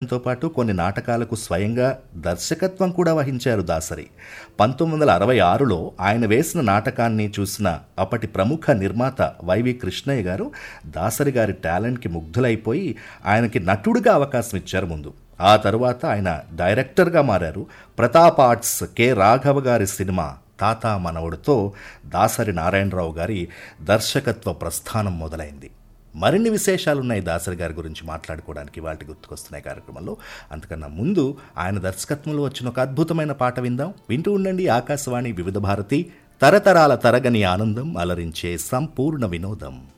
తో పాటు కొన్ని నాటకాలకు స్వయంగా దర్శకత్వం కూడా వహించారు దాసరి పంతొమ్మిది వందల అరవై ఆరులో ఆయన వేసిన నాటకాన్ని చూసిన అప్పటి ప్రముఖ నిర్మాత వైవి కృష్ణయ్య గారు దాసరి గారి టాలెంట్కి ముగ్ధులైపోయి ఆయనకి నటుడిగా అవకాశం ఇచ్చారు ముందు ఆ తరువాత ఆయన డైరెక్టర్గా మారారు ప్రతాప్ ఆర్ట్స్ కె రాఘవ గారి సినిమా తాత మనవడితో దాసరి నారాయణరావు గారి దర్శకత్వ ప్రస్థానం మొదలైంది మరిన్ని విశేషాలున్నాయి దాసరి గారి గురించి మాట్లాడుకోవడానికి వాటి గుర్తుకొస్తున్నాయి కార్యక్రమంలో అంతకన్నా ముందు ఆయన దర్శకత్వంలో వచ్చిన ఒక అద్భుతమైన పాట విందాం వింటూ ఉండండి ఆకాశవాణి వివిధ భారతి తరతరాల తరగని ఆనందం అలరించే సంపూర్ణ వినోదం